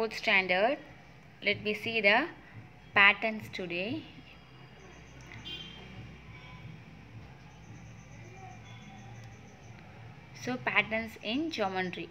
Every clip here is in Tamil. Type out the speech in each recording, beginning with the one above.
fourth standard. Let me see the patterns today. So patterns in geometry.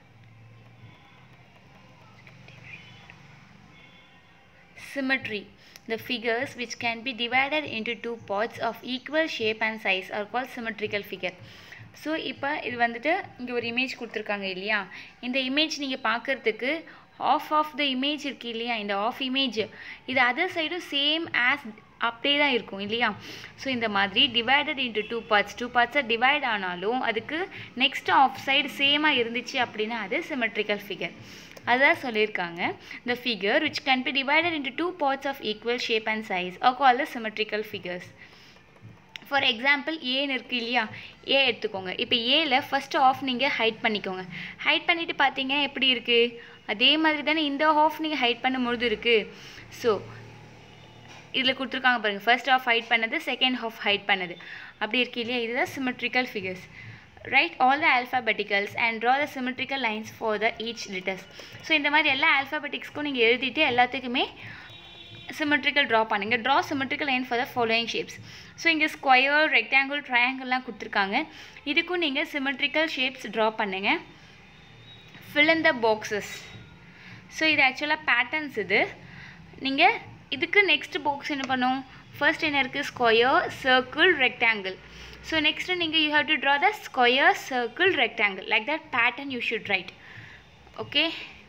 Symmetry. The figures which can be divided into two parts of equal shape and size are called symmetrical figure. So இப்போ இது வந்துட்டு இங்கே ஒரு இமேஜ் கொடுத்துருக்காங்க இல்லையா இந்த இமேஜ் நீங்கள் பார்க்குறதுக்கு ஆஃப் ஆஃப் த இமேஜ் இருக்கு இல்லையா இந்த ஆஃப் இமேஜ் இது அதர் சைடும் சேம் ஆஸ் அப்படியே தான் இருக்கும் இல்லையா ஸோ இந்த மாதிரி divided into two parts two பார்ட்ஸாக டிவைட் ஆனாலும் அதுக்கு நெக்ஸ்ட் ஆஃப் சைடு சேமாக இருந்துச்சு அப்படின்னா அது சிமெட்ரிக்கல் ஃபிகர் அதான் சொல்லியிருக்காங்க the figure which can be divided into two parts of equal shape and size are call the symmetrical figures for example ஏன்னு இருக்குது இல்லையா ஏ எடுத்துக்கோங்க இப்போ ஏல ஃபஸ்ட்டு ஆஃப் நீங்கள் ஹைட் பண்ணிக்கோங்க ஹைட் பண்ணிவிட்டு பார்த்தீங்க எப்படி இருக்குது அதே மாதிரி தானே இந்த ஆஃப் நீங்கள் ஹைட் பண்ணும்பொழுது இருக்குது ஸோ இதில் கொடுத்துருக்காங்க பாருங்கள் ஃபர்ஸ்ட் ஆஃப் ஹைட் பண்ணது செகண்ட் ஆஃப் ஹைட் பண்ணது அப்படி இருக்கு இல்லையா இதுதான் symmetrical figures write all the alphabeticals and draw the symmetrical lines for the each letters so இந்த மாதிரி எல்லா ஆல்ஃபாபெட்டிக்ஸ்க்கும் நீங்கள் எழுதிட்டு எல்லாத்துக்குமே சிமெட்ரிக்கல் ட்ரா பண்ணுங்கள் draw symmetrical line for the following shapes so இங்கே ஸ்கொயர் ரெக்டாங்கிள் ட்ரையாங்கிள்லாம் கொடுத்துருக்காங்க இதுக்கும் நீங்கள் சிமெட்ரிக்கல் ஷேப்ஸ் ட்ரா பண்ணுங்கள் fill in the boxes so இது ஆக்சுவலாக பேட்டர்ன்ஸ் இது நீங்கள் இதுக்கு நெக்ஸ்ட் பாக்ஸ் என்ன பண்ணும் ஃபர்ஸ்ட் என்ன இருக்குது square circle rectangle so next நீங்கள் you have to draw the square circle rectangle like that pattern you should write okay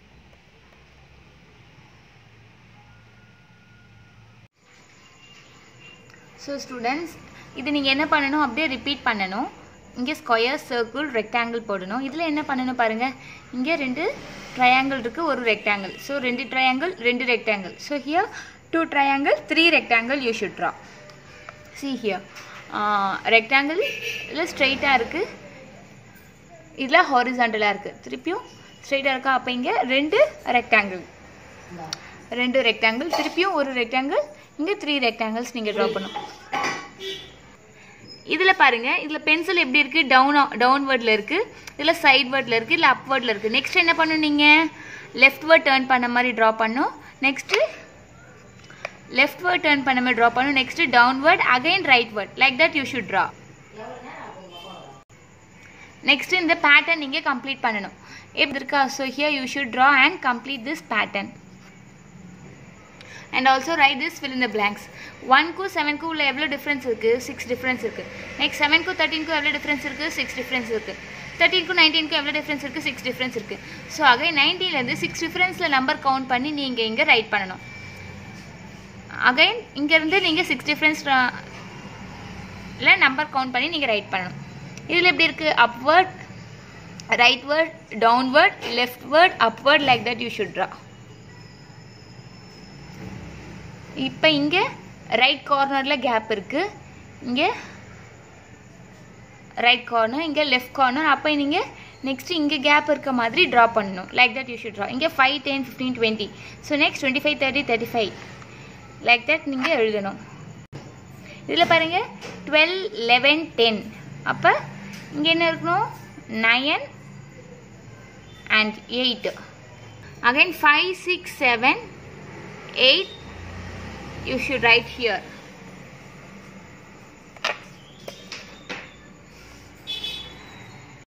so students இது நீங்கள் என்ன பண்ணணும் அப்படியே ரிப்பீட் பண்ணணும் இங்கே ஸ்கொயர் சர்க்கிள் ரெக்டாங்கிள் போடணும் இதில் என்ன பண்ணணும் பாருங்கள் இங்கே ரெண்டு ட்ரையாங்கிள் இருக்குது ஒரு ரெக்டாங்கிள் ஸோ ரெண்டு ட்ரையாங்கிள் ரெண்டு rectangle so here two triangle three rectangle you should draw see here rectangle இதில் ஸ்ட்ரைட்டாக இருக்குது இதில் ஹாரிசாண்டலாக இருக்குது திருப்பியும் ஸ்ட்ரைட்டாக இருக்கா அப்போ இங்கே ரெண்டு ரெக்டாங்கிள் ரெண்டு ரெக்டாங்கிள் திருப்பியும் ஒரு ரெக்டாங்கிள் இங்கே த்ரீ ரெக்டாங்கிள்ஸ் நீங்கள் ட்ரா பண்ணும் இதில் பாருங்கள் இதில் பென்சில் எப்படி இருக்குது டவுன் டவுன்வேர்டில் இருக்குது இதில் சைட்வேர்டில் இருக்குது இல்லை அப்வேர்டில் இருக்குது நெக்ஸ்ட் என்ன பண்ணும் நீங்கள் லெஃப்ட்வேர்ட் டேர்ன் பண்ண மாதிரி ட்ரா பண்ணும் நெக்ஸ்ட்டு லெஃப்ட்வேர்ட் டேர்ன் பண்ண மாதிரி ட்ரா பண்ணும் next downward again rightward like that you should draw next இந்த பேட்டர்ன் நீங்கள் கம்ப்ளீட் பண்ணணும் எப்படி இருக்கா so here you should draw and complete this pattern and also write this fill in the blanks ஒன்க்கும் செவன்க்கும் உள்ள எவ்வளோ டிஃப்ரென்ஸ் இருக்குது சிக்ஸ் டிஃப்ரென்ஸ் இருக்குது நெக்ஸ்ட் செவன்க்கும் தேர்ட்டின்க்கும் எவ்வளோ டிஃப்ரென்ஸ் இருக்குது சிக்ஸ் டிஃப்ரென்ஸ் இருக்குது தேர்ட்டின்க்கும் நைன்டீனுக்கும் எவ்வளோ டிஃப்ரென்ஸ் இருக்குது சிக்ஸ் டிஃப்ரென்ஸ் இருக்குது ஸோ அகை நைன்டீன்லேருந்து சிக்ஸ் டிஃப்ரென்ஸில் நம்பர் கவுண்ட் பண்ணி நீங்கள் இங்கே ரைட் பண்ணணும் அகைன் இங்கேருந்து நீங்கள் சிக்ஸ் டிஃப்ரென்ஸ் இல்லை நம்பர் கவுண்ட் பண்ணி நீங்கள் ரைட் பண்ணணும் இதில் எப்படி இருக்குது upward rightward downward leftward upward like that you should draw இப்போ இங்கே ரைட் கார்னரில் கேப் இருக்குது இங்கே ரைட் கார்னர் இங்கே லெஃப்ட் கார்னர் அப்போ நீங்கள் நெக்ஸ்ட்டு இங்கே கேப் இருக்க மாதிரி ட்ரா பண்ணணும் like that you should draw இங்கே five ten fifteen twenty so next twenty five thirty thirty five like that நீங்கள் எழுதணும் இதில் பாருங்கள் டுவெல் லெவன் டென் அப்போ இங்கே என்ன இருக்கணும் nine and eight again five six seven eight you should write here